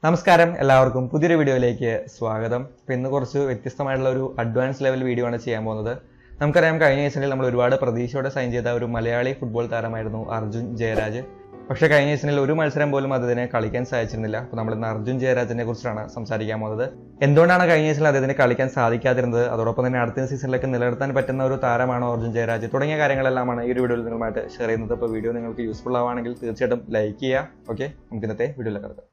നമസ്കാരം എല്ലാവർക്കും പുതിയൊരു വീഡിയോയിലേക്ക് സ്വാഗതം ഇപ്പൊ ഇന്ന് കുറച്ച് വ്യത്യസ്തമായിട്ടുള്ള ഒരു അഡ്വാൻസ് ലെവൽ വീഡിയോ ആണ് ചെയ്യാൻ പോകുന്നത് നമുക്കറിയാം കഴിഞ്ഞ സീസണിൽ നമ്മൾ ഒരുപാട് പ്രതീക്ഷയോടെ സൈൻ ചെയ്ത ഒരു മലയാളി ഫുട്ബോൾ താരമായിരുന്നു അർജുൻ ജയരാജ് പക്ഷേ കഴിഞ്ഞ സീസണിൽ ഒരു മത്സരം പോലും അദ്ദേഹത്തിന് കളിക്കാൻ സാധിച്ചിരുന്നില്ല അപ്പോൾ നമ്മൾ ഇന്ന് അർജുൻ ജയരാജിനെ കുറിച്ചാണ് സംസാരിക്കാൻ പോകുന്നത് എന്തുകൊണ്ടാണ് കഴിഞ്ഞ സീസണിൽ അദ്ദേഹത്തിന് കളിക്കാൻ സാധിക്കാതിരുന്നത് അതോടൊപ്പം തന്നെ അടുത്ത സീസണിലേക്ക് നിലനിർത്താൻ പറ്റുന്ന ഒരു താരമാണോ അർജുൻ ജയരാജ് തുടങ്ങിയ കാര്യങ്ങളെല്ലാമാണ് ഈ ഒരു വീഡിയോയിൽ നിങ്ങളുമായിട്ട് ഷെയർ ചെയ്യുന്നത് അപ്പോൾ വീഡിയോ നിങ്ങൾക്ക് യൂസ്ഫുൾ ആവുകയാണെങ്കിൽ തീർച്ചയായിട്ടും ലൈക്ക് ചെയ്യുക ഓക്കെ നമുക്ക് ഇന്നത്തെ വീഡിയോയിലേക്ക് കിടക്കാം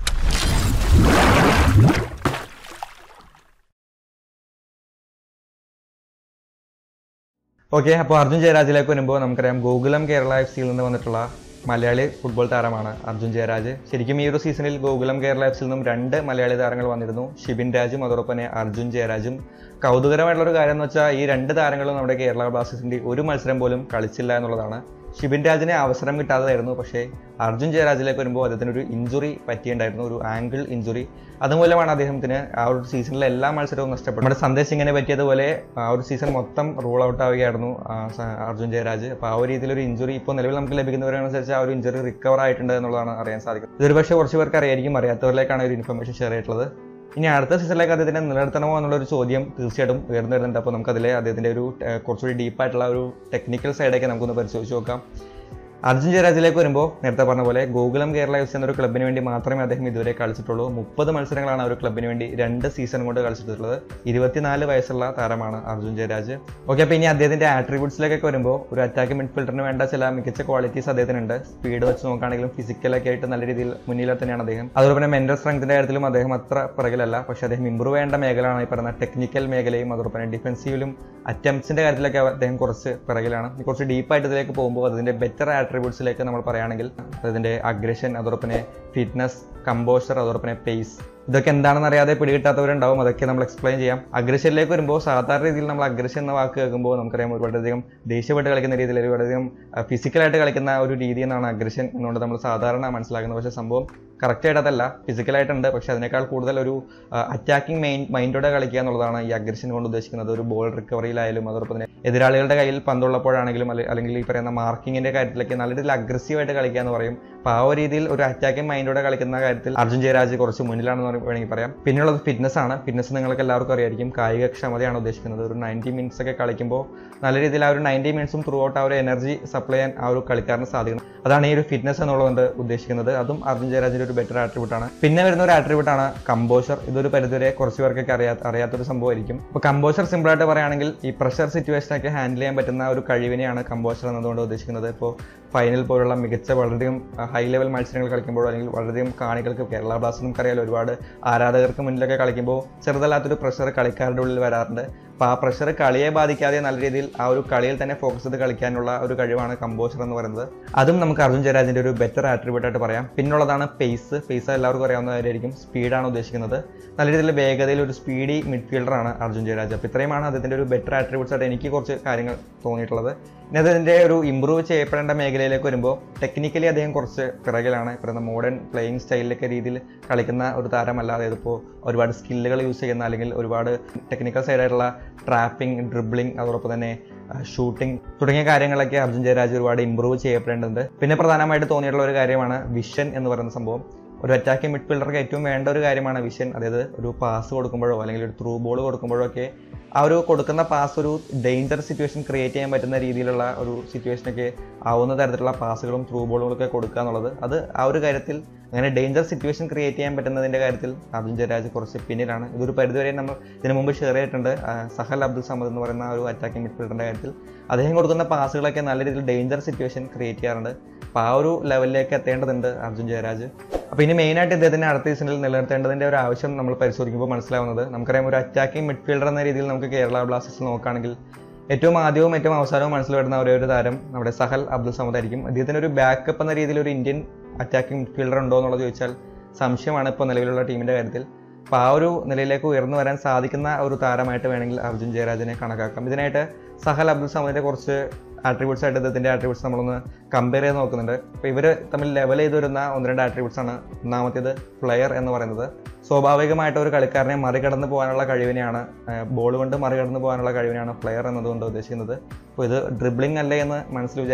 ഓക്കെ അപ്പോൾ അർജുൻ ജയരാജിലേക്ക് വരുമ്പോൾ നമുക്കറിയാം ഗോകുലം കേരള എഫ് സിയിൽ നിന്ന് വന്നിട്ടുള്ള മലയാളി ഫുട്ബോൾ താരമാണ് അർജുൻ ജയരാജ് ശരിക്കും ഈ ഒരു സീസണിൽ ഗോകുലം കേരള എഫ് സിയിൽ നിന്നും രണ്ട് മലയാളി താരങ്ങൾ വന്നിരുന്നു ഷിബിൻ രാജും അതോടൊപ്പം തന്നെ അർജുൻ ജയരാജും കൗതുകരമായിട്ടുള്ള ഒരു കാര്യം എന്ന് വെച്ചാൽ ഈ രണ്ട് താരങ്ങളും നമ്മുടെ കേരള ബ്ലാസ്റ്റേഴ്സിന്റെ ഒരു മത്സരം പോലും കളിച്ചില്ല എന്നുള്ളതാണ് ഷിബിൻ രാജിന് അവസരം കിട്ടാതായിരുന്നു പക്ഷേ അർജുൻ ജയരാജിലേക്ക് വരുമ്പോൾ അദ്ദേഹത്തിന് ഒരു ഇഞ്ചുറി പറ്റിയിട്ടുണ്ടായിരുന്നു ഒരു ആംഗിൾ ഇഞ്ചുറി അതുമൂലമാണ് അദ്ദേഹത്തിന് ആ ഒരു സീസണിലെ എല്ലാ മത്സരവും നഷ്ടപ്പെട്ടു നമ്മുടെ സന്ദേശം ഇങ്ങനെ പറ്റിയതുപോലെ ആ ഒരു സീസൺ മൊത്തം റൂൾ ഔട്ട് ആവുകയായിരുന്നു ആ, സ- അർജുൻ ജയരാജ് അപ്പോൾ ആ ഒരു രീതിയിലൊരു ഇഞ്ചുറി ഇപ്പോൾ നിലവിൽ നമുക്ക് ലഭിക്കുന്നവരനുസരിച്ച് ആ ഒരു ഇഞ്ചുറി റിക്കവർ ആയിട്ടുണ്ട് എന്നുള്ളതാണ് അറിയാൻ സാധിക്കുന്നത് ഇതൊരു പക്ഷേ കുറച്ച് പേർക്ക് അറിയായിരിക്കും അറിയാത്തവരിലേക്കാണ് ഒരു ഇൻഫർമേഷൻ ഷെയർ ചെയ്തിട്ടുള്ളത് ഇനി അടുത്ത സീസണിലേക്ക് അദ്ദേഹത്തിനെ നിലനിർത്തണമോ എന്നുള്ള ഒരു ചോദ്യം തീർച്ചയായിട്ടും ഉയർന്നു വരുന്നുണ്ട് അപ്പോൾ നമുക്കതിലെ അദ്ദേഹത്തിന്റെ ഒരു ഏഹ്, കുറച്ചുകൂടി ഡീപ്പായിട്ടുള്ള ഒരു ടെക്നിക്കൽ സൈഡൊക്കെ നമുക്കൊന്ന് പരിശോധിച്ച് നോക്കാം അർജുൻ ജയരാജിലേക്ക് വരുമ്പോൾ നേരത്തെ പറഞ്ഞ പോലെ ഗോകുലം കേരള എഫ് സി എന്നൊരു ക്ലബിന് വേണ്ടി മാത്രമേ അദ്ദേഹം ഇതുവരെ കളിച്ചിട്ടുള്ളൂ മുപ്പത് മത്സരങ്ങളാണ് ആ ഒരു ക്ലബിന് വേണ്ടി രണ്ട് സീസൺ കൊണ്ട് കളിച്ചിട്ടുള്ളത് ഇരുപത്തിനാല് വയസ്സുള്ള താരമാണ് അർജുൻ ജയരാജ് ഓക്കെ അപ്പോൾ ഇനി അദ്ദേഹത്തിന്റെ ആട്രിബ്യൂട്ട്സിലേക്കൊക്കെ വരുമ്പോൾ ഒരു അറ്റാക്ക് മിഡ്ഫീൽഡറിന് വേണ്ട ചില മികച്ച ക്വാളിറ്റീസ് അദ്ദേഹത്തിനുണ്ട് സ്പീഡ് വെച്ച് നോക്കുകയാണെങ്കിലും ഫിസിക്കലൊക്കെ ആയിട്ട് നല്ല രീതിയിൽ മുന്നിൽ തന്നെയാണ് അദ്ദേഹം അതോടൊപ്പം തന്നെ മെന്റൽ സ്ട്രെങ്ത്തിന്റെ കാര്യത്തിലും അദ്ദേഹം അത്ര പിറകിലല്ല പക്ഷേ അദ്ദേഹം ഇമ്പ്രൂവ് ചെയ്യേണ്ട മേഖലയാണ് ഈ പറയുന്ന ടെക്നിക്കൽ മേഖലയും അതോടൊപ്പം തന്നെ ഡിഫൻസീവിലും അറ്റംപ്റ്റ്സിന്റെ കാര്യത്തിലൊക്കെ അദ്ദേഹം കുറച്ച് പിറകിലാണ് ഇനി കുറച്ച് ഡീപ്പായിട്ട് ഇതിലേക്ക് പോകുമ്പോൾ അതിന്റെ ബെറ്റർ ആട്രിബ്യൂട്ട്സിലേക്ക് നമ്മൾ പറയുകയാണെങ്കിൽ അതിന്റെ അഗ്രഷൻ അതോടൊപ്പം തന്നെ ഫിറ്റ്നസ് കമ്പോഷർ അതോടൊപ്പം തന്നെ പേസ് ഇതൊക്കെ എന്താണെന്ന് അറിയാതെ പിടികിട്ടാത്തവരുണ്ടാവും അതൊക്കെ നമ്മൾ എക്സ്പ്ലെയിൻ ചെയ്യാം അഗ്രഷനിലേക്ക് വരുമ്പോൾ സാധാരണ രീതിയിൽ നമ്മൾ അഗ്രഷൻ എന്ന വാക്ക് കേൾക്കുമ്പോൾ നമുക്കറിയാം വളരെയധികം ദേഷ്യപ്പെട്ട് കളിക്കുന്ന രീതിയിൽ ഒരു വളരെയധികം ഫിസിക്കലായിട്ട് കളിക്കുന്ന ഒരു രീതി എന്നാണ് അഗ്രഷൻ എന്നുകൊണ്ട് നമ്മൾ സാധാരണ മനസ്സിലാക്കുന്നത് പക്ഷേ സംഭവം കറക്റ്റ് ആയിട്ട് അതല്ല ഫിസിക്കലായിട്ടുണ്ട് പക്ഷേ അതിനേക്കാൾ കൂടുതൽ ഒരു അറ്റാക്കിംഗ് മെയിൻ മൈൻഡോടെ കളിക്കുക എന്നുള്ളതാണ് ഈ അഗ്രഷൻ കൊണ്ട് ഉദ്ദേശിക്കുന്നത് ഒരു ബോൾ റിക്കവറിയിലായാലും അതോടൊപ്പം തന്നെ എതിരാളികളുടെ കയ്യിൽ പന്തുള്ളപ്പോഴാണെങ്കിലും അല്ലെ- അല്ലെങ്കിൽ ഈ പറയുന്ന മാർക്കിങ്ങിന്റെ കാര്യത്തിലൊക്കെ നല്ല രീതിയിൽ അഗ്രസീവായിട്ട് കളിക്കുക എന്ന് പറയും അപ്പോൾ ആ ഒരു രീതിയിൽ ഒരു അറ്റാക്കിംഗ് മൈൻഡോടെ കളിക്കുന്ന കാര്യത്തിൽ അർജുൻ ജയരാജ് കുറച്ച് മുന്നിലാണെന്ന് പറ- വേണമെങ്കിൽ പറയാം പിന്നെയുള്ളത് ഫിറ്റ്നസ് ആണ് ഫിറ്റ്നസ് നിങ്ങൾക്ക് എല്ലാവർക്കും അറിയായിരിക്കും കായിക ക്ഷമതയാണ് ഉദ്ദേശിക്കുന്നത് ഒരു നയൻറ്റി മിനിറ്റ്സ് ഒക്കെ കളിക്കുമ്പോൾ നല്ല രീതിയിൽ ആ ഒരു നയൻറ്റി മിനിറ്റ്സും ത്രൂ ഔട്ട് ആ ഒരു എനർജി സപ്ലൈ ചെയ്യാൻ ആ ഒരു കളിക്കാരന് സാധിക്കണം അതാണ് ഈ ഒരു ഫിറ്റ്നസ് എന്നുള്ളത് ഉദ്ദേശിക്കുന്നത് അതും അർജുൻ ജയരാജിന്റെ ഒരു ബെറ്റർ ആട്രിബ്യൂട്ട് ആണ് പിന്നെ വരുന്ന ഒരു ആട്രിബ്യൂട്ട് ആണ് കമ്പോഷർ ഇതൊരു പരിധിവരെ കുറച്ച് പേർക്കൊക്കെ അറിയാ അറിയാത്തൊരു സംഭവമായിരിക്കും ഇപ്പോൾ കമ്പോഷർ സിമ്പിൾ ആയിട്ട് പറയുകയാണെങ്കിൽ ഈ പ്രഷർ സിറ്റുവേഷൻ ഒക്കെ ഹാൻഡിൽ ചെയ്യാൻ പറ്റുന്ന ഒരു കഴിവിനെയാണ് കമ്പോഷർ എന്നതുകൊണ്ട് ഉദ്ദേശിക്കുന്നത് ഇപ്പോൾ ഫൈനൽ പോലുള്ള മികച്ച വളരെയധികം ഹൈ ലെവൽ മത്സരങ്ങൾ കളിക്കുമ്പോഴോ അല്ലെങ്കിൽ വളരെയധികം കാണികൾക്ക് കേരള ബ്ലാസ്റ്റേഴ്സ് നമുക്കറിയാലോ ഒരുപാട് ആരാധകർക്ക് മുന്നിലൊക്കെ കളിക്കുമ്പോൾ ചെറുതല്ലാത്തൊരു പ്രഷർ കളിക്കാരുടെ ഉള്ളിൽ വരാറുണ്ട് അപ്പോൾ ആ പ്രഷർ കളിയെ ബാധിക്കാതെ നല്ല രീതിയിൽ ആ ഒരു കളിയിൽ തന്നെ ഫോക്കസ് ചെയ്ത് കളിക്കാനുള്ള ഒരു കഴിവാണ് കമ്പോഷർ എന്ന് പറയുന്നത് അതും നമുക്ക് അർജുൻ ജയരാജിന്റെ ഒരു ബെറ്റർ ആട്രിബ്യൂട്ട് ആയിട്ട് പറയാം പിന്നുള്ളതാണ് പേസ് പേസ് എല്ലാവർക്കും അറിയാവുന്ന കാര്യമായിരിക്കും സ്പീഡാണ് ഉദ്ദേശിക്കുന്നത് നല്ല രീതിയിൽ വേഗതയിൽ ഒരു സ്പീഡി മിഡ്ഫീൽഡറാണ് അർജുൻ ജയരാജ് അപ്പോൾ ഇത്രയുമാണ് അദ്ദേഹത്തിന്റെ ഒരു ബെറ്റർ ആട്രിബ്യൂട്ട്സ് ആയിട്ട് എനിക്ക് കുറച്ച് കാര്യങ്ങൾ തോന്നിയിട്ടുള്ളത് ഇനി അതിന്റെ ഒരു ഇമ്പ്രൂവ് ചെയ്യപ്പെടേണ്ട മേഖലയിലേക്ക് വരുമ്പോൾ ടെക്നിക്കലി അദ്ദേഹം കുറച്ച് പിറകിലാണ് ഈ പറയുന്ന മോഡേൺ പ്ലേയിങ് സ്റ്റൈലിലൊക്കെ രീതിയിൽ കളിക്കുന്ന ഒരു താരമല്ല അതായത് ഇപ്പോൾ ഒരുപാട് സ്കില്ലുകൾ യൂസ് ചെയ്യുന്ന അല്ലെങ്കിൽ ഒരുപാട് ടെക്നിക്കൽ സൈഡായിട്ടുള്ള ട്രാപ്പിംഗ് ഡ്രിബ്ലിംഗ് അതോടൊപ്പം തന്നെ ഷൂട്ടിംഗ് തുടങ്ങിയ കാര്യങ്ങളൊക്കെ അർജുൻ ജയരാജ് ഒരുപാട് ഇമ്പ്രൂവ് ചെയ്യപ്പെടേണ്ടതുണ്ട് പിന്നെ പ്രധാനമായിട്ട് തോന്നിയിട്ടുള്ള ഒരു കാര്യമാണ് വിഷൻ എന്ന് പറയുന്ന സംഭവം ഒരു അറ്റാക്കിംഗ് മിഡ്ഫീൽഡർക്ക് ഏറ്റവും വേണ്ട ഒരു കാര്യമാണ് വിഷൻ അതായത് ഒരു പാസ് കൊടുക്കുമ്പോഴോ അല്ലെങ്കിൽ ഒരു ത്രൂ ബോൾ കൊടുക്കുമ്പോഴോ ഒക്കെ ആ ഒരു കൊടുക്കുന്ന പാസ് ഒരു ഡേഞ്ചർ സിറ്റുവേഷൻ ക്രിയേറ്റ് ചെയ്യാൻ പറ്റുന്ന രീതിയിലുള്ള ഒരു സിറ്റുവേഷനൊക്കെ ആവുന്ന തരത്തിലുള്ള പാസുകളും ത്രൂ ബോളുകളൊക്കെ കൊടുക്കുക എന്നുള്ളത് അത് ആ ഒരു കാര്യത്തിൽ അങ്ങനെ ഡേഞ്ചർ സിറ്റുവേഷൻ ക്രിയേറ്റ് ചെയ്യാൻ പറ്റുന്നതിന്റെ കാര്യത്തിൽ അർജുൻ ജയരാജ് കുറച്ച് പിന്നിലാണ് ഇതൊരു പരിധിവരെ നമ്മൾ ഇതിനു മുമ്പ് ഷെയർ ചെയ്തിട്ടുണ്ട് ആ, സഹൽ അബ്ദുൽ സമദ് എന്ന് പറയുന്ന ആ ഒരു അറ്റാക്കിംഗ് മിഡ്ഫീൽഡറിന്റെ കാര്യത്തിൽ അദ്ദേഹം കൊടുക്കുന്ന പാസുകളൊക്കെ നല്ല രീതിയിൽ ഡേഞ്ചർ സിറ്റുവേഷൻ ക്രിയേറ്റ് ചെയ്യാറുണ്ട് അപ്പോൾ ആ ഒരു ലെവലിലേക്ക് എത്തേണ്ടതുണ്ട് അർജുൻ ജയരാജ് അപ്പോൾ ഇനി മെയിനായിട്ട് ഇദ്ദേഹത്തിന് അടുത്ത സീസണിൽ നിലനിർത്തേണ്ടതിന്റെ ഒരു ആവശ്യം നമ്മൾ പരിശോധിക്കുമ്പോൾ മനസ്സിലാവുന്നത് നമുക്കറിയാം ഒരു അറ്റാക്കിംഗ് മിഡ്ഫീൽഡർ എന്ന രീതിയിൽ നമുക്ക് കേരള ബ്ലാസ്റ്റേഴ്സ് നോക്കുകയാണെങ്കിൽ ഏറ്റവും ആദ്യവും ഏറ്റവും അവസാനവും മനസ്സിൽ വരുന്ന ഒരേ ഒരു താരം നമ്മുടെ സഹൽ അബ്ദുൽ സമദ് ആയിരിക്കും അദ്ദേഹത്തിന് ഒരു ബാക്കപ്പ് എന്ന രീതിയിൽ ഒരു ഇന്ത്യൻ അറ്റാക്കിംഗ് മിഡ്ഫീൽഡർ ഉണ്ടോ എന്നുള്ളത് ചോദിച്ചാൽ സംശയമാണ് ഇപ്പോൾ നിലവിലുള്ള ടീമിന്റെ കാര്യത്തിൽ അപ്പോൾ ആ ഒരു നിലയിലേക്ക് ഉയർന്നു വരാൻ സാധിക്കുന്ന ഒരു താരമായിട്ട് വേണമെങ്കിൽ അർജുൻ ജയരാജിനെ കണക്കാക്കാം ഇതിനായിട്ട് സഹൽ അബ്ദുൽ സമദിന്റെ കുറച്ച് ആട്രിബ്യൂട്ട്സ് ആയിട്ട് ഇദ്ദേഹത്തിന്റെ ആട്രിബ്യൂട്ട്സ് നമ്മളൊന്ന് കമ്പയർ ചെയ്ത് നോക്കുന്നുണ്ട് അപ്പോൾ ഇവർ തമ്മിൽ ലെവൽ ചെയ്ത് വരുന്ന ഒന്ന് രണ്ട് ആട്രിബ്യൂട്ട്സ് ആണ് ഒന്നാമത്തേത് പ്ലെയർ എന്ന് പറയുന്നത് സ്വാഭാവികമായിട്ട് ഒരു കളിക്കാരനെ മറികടന്ന് പോകാനുള്ള കഴിവിനെയാണ് ബോൾ കൊണ്ട് മറികടന്ന് പോകാനുള്ള കഴിവിനെയാണ് പ്ലെയർ എന്നതുകൊണ്ട് ഉദ്ദേശിക്കുന്നത് അപ്പോൾ ഇത് ഡ്രിബ്ലിംഗ് അല്ലേ എന്ന് മനസ്സിൽ വിചാരിക്കുന്നുണ്ടാവും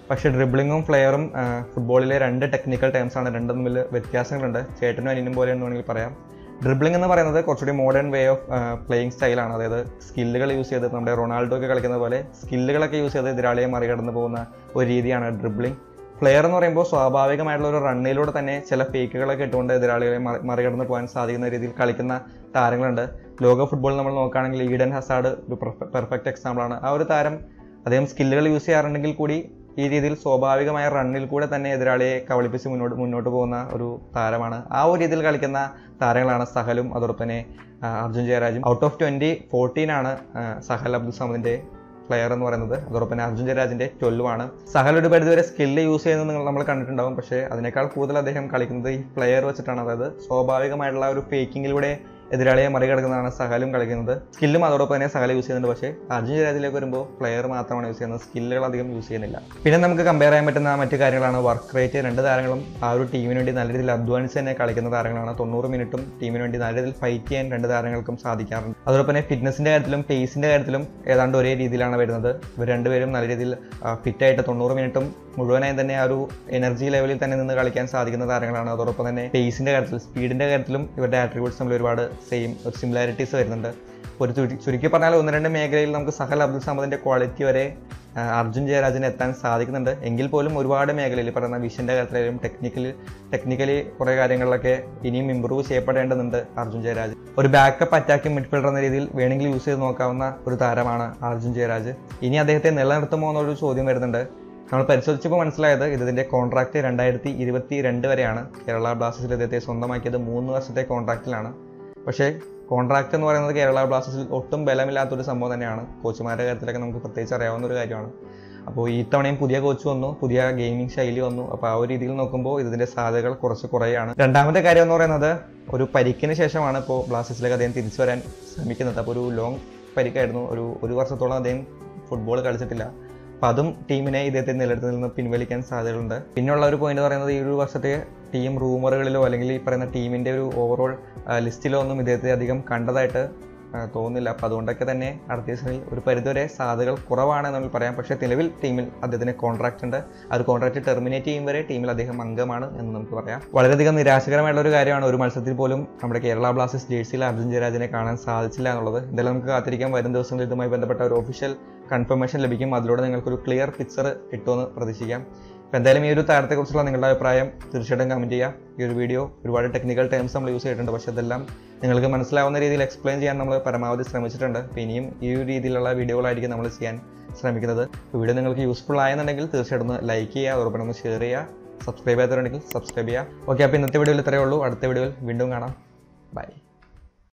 പക്ഷേ ഡ്രിബിളിങ്ങും ഫ്ലെയറും ഫുട്ബോളിലെ രണ്ട് ടെക്നിക്കൽ ടേംസ് ആണ് രണ്ടും തമ്മിൽ വ്യത്യാസങ്ങളുണ്ട് ചേട്ടനും അനിയനും പോലെ എന്ന് വേണമെങ്കിൽ പറയാം ഡ്രിബിളിംഗ് എന്ന് പറയുന്നത് കുറച്ചുകൂടി മോഡേൺ വേ ഓഫ് പ്ലേയിങ് സ്റ്റൈലാണ് അതായത് സ്കില്ലുകൾ യൂസ് ചെയ്ത് നമ്മുടെ റൊണാൾഡോ ഒക്കെ കളിക്കുന്ന പോലെ സ്കില്ലുകളൊക്കെ യൂസ് ചെയ്ത് എതിരാളിയെ മറികടന്ന് പോകുന്ന ഒരു രീതിയാണ് ഡ്രിബിളിംഗ് പ്ലെയർ എന്ന് പറയുമ്പോൾ സ്വാഭാവികമായിട്ടുള്ള ഒരു റണ്ണിലൂടെ തന്നെ ചില ഫേക്കുകളൊക്കെ ഇട്ടുകൊണ്ട് എതിരാളികളെ മറി- മറികടന്ന് പോകാൻ സാധിക്കുന്ന രീതിയിൽ കളിക്കുന്ന താരങ്ങളുണ്ട് ലോക ഫുട്ബോൾ നമ്മൾ നോക്കുകയാണെങ്കിൽ ഈഡൻ ഹസാഡ് ഒരു പെർഫെക്റ്റ് എക്സാമ്പിൾ ആണ് ആ ഒരു താരം അദ്ദേഹം സ്കില്ലുകൾ യൂസ് ചെയ്യാറുണ്ടെങ്കിൽ കൂടി ഈ രീതിയിൽ സ്വാഭാവികമായ റണ്ണിൽ കൂടെ തന്നെ എതിരാളിയെ കബളിപ്പിച്ച് മുന്നോട്ട് മുന്നോട്ട് പോകുന്ന ഒരു താരമാണ് ആ ഒരു രീതിയിൽ കളിക്കുന്ന താരങ്ങളാണ് സഹലും അതോടൊപ്പം തന്നെ ആ, അർജുൻ ജയരാജും ഔട്ട് ഓഫ് ട്വന്റി ഫോർട്ടീൻ ആണ് ആ, സഹൽ അബ്ദുൽ സമദിന്റെ പ്ലെയർ എന്ന് പറയുന്നത് അതോടൊപ്പം തന്നെ അർജുൻ ജയരാജിന്റെ ട്വൽവ് ആണ് സഹൽ ഒരു പരിധി വരെ സ്കില്ല് യൂസ് ചെയ്യുന്നത് നിങ്ങൾ നമ്മൾ കണ്ടിട്ടുണ്ടാവും പക്ഷേ അതിനേക്കാൾ കൂടുതൽ അദ്ദേഹം കളിക്കുന്നത് ഈ പ്ലെയർ വെച്ചിട്ടാണ് അതായത് സ്വാഭാവികമായിട്ടുള്ള ഒരു ഫേക്കിങ്ങിലൂടെ എതിരാളിയെ മറികടക്കുന്നതാണ് സഹലും കളിക്കുന്നത് സ്കില്ലും അതോടൊപ്പം തന്നെ സഹല യൂസ് ചെയ്യുന്നുണ്ട് പക്ഷേ അർജുൻ ജയരാജിലേക്ക് വരുമ്പോൾ പ്ലെയർ മാത്രമാണ് യൂസ് ചെയ്യുന്നത് സ്കില്ലുകൾ അധികം യൂസ് ചെയ്യുന്നില്ല പിന്നെ നമുക്ക് കമ്പയർ ചെയ്യാൻ പറ്റുന്ന മറ്റു കാര്യങ്ങളാണ് വർക്ക് റേറ്റ് രണ്ട് താരങ്ങളും ആ ഒരു ടീമിന് വേണ്ടി നല്ല രീതിയിൽ അധ്വാനിച്ച് തന്നെ കളിക്കുന്ന താരങ്ങളാണ് തൊണ്ണൂറ് മിനിറ്റും ടീമിന് വേണ്ടി നല്ല രീതിയിൽ ഫൈറ്റ് ചെയ്യാൻ രണ്ട് താരങ്ങൾക്കും സാധിക്കാറുണ്ട് അതോടൊപ്പം തന്നെ ഫിറ്റ്നസിന്റെ കാര്യത്തിലും പേസിന്റെ കാര്യത്തിലും ഏതാണ്ട് ഒരേ രീതിയിലാണ് വരുന്നത് ഇവർ രണ്ടുപേരും നല്ല രീതിയിൽ ഫിറ്റായിട്ട് തൊണ്ണൂറ് മിനിറ്റും മുഴുവനായും തന്നെ ആ ഒരു എനർജി ലെവലിൽ തന്നെ നിന്ന് കളിക്കാൻ സാധിക്കുന്ന താരങ്ങളാണ് അതോടൊപ്പം തന്നെ പേസിന്റെ കാര്യത്തിൽ സ്പീഡിന്റെ കാര്യത്തിലും ഇവരുടെ ആട്രിബ്യൂട്ട്സ് തമ്മിൽ ഒരുപാട് സെയിം ഒരു സിമിലാരിറ്റീസ് വരുന്നുണ്ട് ഒരു ചുരുക്കി ചുരുക്കി പറഞ്ഞാൽ ഒന്ന് രണ്ട് മേഖലയിൽ നമുക്ക് സഹൽ അബ്ദുൽ സമദിന്റെ ക്വാളിറ്റി വരെ ആ, അർജുൻ ജയരാജിന് എത്താൻ സാധിക്കുന്നുണ്ട് എങ്കിൽ പോലും ഒരുപാട് മേഖലയിൽ ഈ പറയുന്ന വിഷന്റെ കാര്യത്തിലായാലും ടെക്നിക്കലി ടെക്നിക്കലി കുറേ കാര്യങ്ങളിലൊക്കെ ഇനിയും ഇമ്പ്രൂവ് ചെയ്യപ്പെടേണ്ടതുണ്ട് അർജുൻ ജയരാജ് ഒരു ബാക്കപ്പ് അറ്റാക്കിംഗ് മിഡ്ഫീൽഡർ എന്ന രീതിയിൽ വേണമെങ്കിൽ യൂസ് ചെയ്ത് നോക്കാവുന്ന ഒരു താരമാണ് അർജുൻ ജയരാജ് ഇനി അദ്ദേഹത്തെ നിലനിർത്തുമോ എന്നൊരു ചോദ്യം വരുന്നുണ്ട് നമ്മൾ പരിശോധിച്ചപ്പോൾ മനസ്സിലായത് ഇതിന്റെ കോൺട്രാക്ട് രണ്ടായിരത്തി ഇരുപത്തി രണ്ട് വരെയാണ് കേരള ബ്ലാസ്റ്റേഴ്സിൽ അദ്ദേഹത്തെ സ്വന്തമാക്കിയത് മൂന്ന് വർഷത്തെ കോൺട്രാക്റ്റിലാണ് പക്ഷേ കോൺട്രാക്ട് എന്ന് പറയുന്നത് കേരള ബ്ലാസ്റ്റേഴ്സിൽ ഒട്ടും ബലമില്ലാത്തൊരു സംഭവം തന്നെയാണ് കോച്ചുമാരുടെ കാര്യത്തിലൊക്കെ നമുക്ക് പ്രത്യേകിച്ച് അറിയാവുന്ന ഒരു കാര്യമാണ് അപ്പോൾ ഈ തവണയും പുതിയ കോച്ച് വന്നു പുതിയ ഗെയിമിംഗ് ശൈലി വന്നു അപ്പോൾ ആ ഒരു രീതിയിൽ നോക്കുമ്പോൾ ഇതിന്റെ സാധ്യതകൾ കുറച്ച് കുറയാണ് രണ്ടാമത്തെ കാര്യം എന്ന് പറയുന്നത് ഒരു പരിക്കിന് ശേഷമാണ് ഇപ്പോൾ ബ്ലാസ്റ്റേഴ്സിലേക്ക് അദ്ദേഹം തിരിച്ചു വരാൻ ശ്രമിക്കുന്നത് അപ്പോൾ ഒരു ലോങ് പരിക്കായിരുന്നു ഒരു ഒരു വർഷത്തോളം അദ്ദേഹം ഫുട്ബോൾ കളിച്ചിട്ടില്ല അപ്പം അതും ടീമിനെ ഇദ്ദേഹത്തെ നിലനിർത്തി നിന്ന് പിൻവലിക്കാൻ സാധ്യതകളുണ്ട് പിന്നെയുള്ള ഒരു പോയിന്റ് പറയുന്നത് ഈ ഒരു വർഷത്തെ ടീം റൂമറുകളിലോ അല്ലെങ്കിൽ ഈ പറയുന്ന ടീമിന്റെ ഒരു ഓവറോൾ ലിസ്റ്റിലോ ഒന്നും ഇദ്ദേഹത്തെ അധികം കണ്ടതായിട്ട് ആ, തോന്നുന്നില്ല അപ്പം അതുകൊണ്ടൊക്കെ തന്നെ അടുത്ത സീസണിൽ ഒരു പരിധിവരെ സാധ്യതകൾ കുറവാണ് എന്ന് പറയാം പക്ഷേ നിലവിൽ ടീമിൽ അദ്ദേഹത്തിന് കോൺട്രാക്ട് ഉണ്ട് ആ ഒരു കോൺട്രാക്ട് ടെർമിനേറ്റ് ചെയ്യും വരെ ടീമിൽ അദ്ദേഹം അംഗമാണ് എന്ന് നമുക്ക് പറയാം വളരെയധികം നിരാശകരമായിട്ടുള്ള ഒരു കാര്യമാണ് ഒരു മത്സരത്തിൽ പോലും നമ്മുടെ കേരള ബ്ലാസ്റ്റേഴ്സ് ജേഴ്സിയിൽ അർജുൻ ജയരാജിനെ കാണാൻ സാധിച്ചില്ല എന്നുള്ളത് എന്തായാലും നമുക്ക് കാത്തിരിക്കാം വരും ദിവസങ്ങളിൽ ഇതുമായി ബന്ധപ്പെട്ട ഒരു ഒഫീഷ്യൽ കൺഫർമേഷൻ ലഭിക്കും അതിലൂടെ നിങ്ങൾക്കൊരു ക്ലിയർ പിക്ചർ കിട്ടുമെന്ന് പ്രതീക്ഷിക്കാം അപ്പോൾ എന്തായാലും ഈ ഒരു താരത്തെക്കുറിച്ചുള്ള നിങ്ങളുടെ അഭിപ്രായം തീർച്ചയായിട്ടും കമൻറ്റ് ചെയ്യുക ഈ ഒരു വീഡിയോ ഒരുപാട് ടെക്നിക്കൽ ടേംസ് നമ്മൾ യൂസ് ചെയ്തിട്ടുണ്ട് പക്ഷേ അതെല്ലാം നിങ്ങൾക്ക് മനസ്സിലാവുന്ന രീതിയിൽ എക്സ്പ്ലെയിൻ ചെയ്യാൻ നമ്മൾ പരമാവധി ശ്രമിച്ചിട്ടുണ്ട് അപ്പോൾ ഇനിയും ഈ ഒരു രീതിയിലുള്ള വീഡിയോകളായിരിക്കും നമ്മൾ ചെയ്യാൻ ശ്രമിക്കുന്നത് അപ്പോൾ വീഡിയോ നിങ്ങൾക്ക് യൂസ്ഫുൾ ആയെന്നുണ്ടെങ്കിൽ തീർച്ചയായിട്ടും ഒന്ന് ലൈക്ക് ചെയ്യുക അതോടൊപ്പം ഒന്ന് ഷെയർ ചെയ്യുക സബ്സ്ക്രൈബ് ചെയ്യാത്തവരുണ്ടെങ്കിൽ സബ്സ്ക്രൈബ് ചെയ്യുക ഓക്കെ അപ്പോൾ ഇന്നത്തെ വീഡിയോയിൽ ഇത്രയേ ഉള്ളൂ അടുത്ത വീഡിയോയിൽ വീണ്ടും കാണാം ബൈ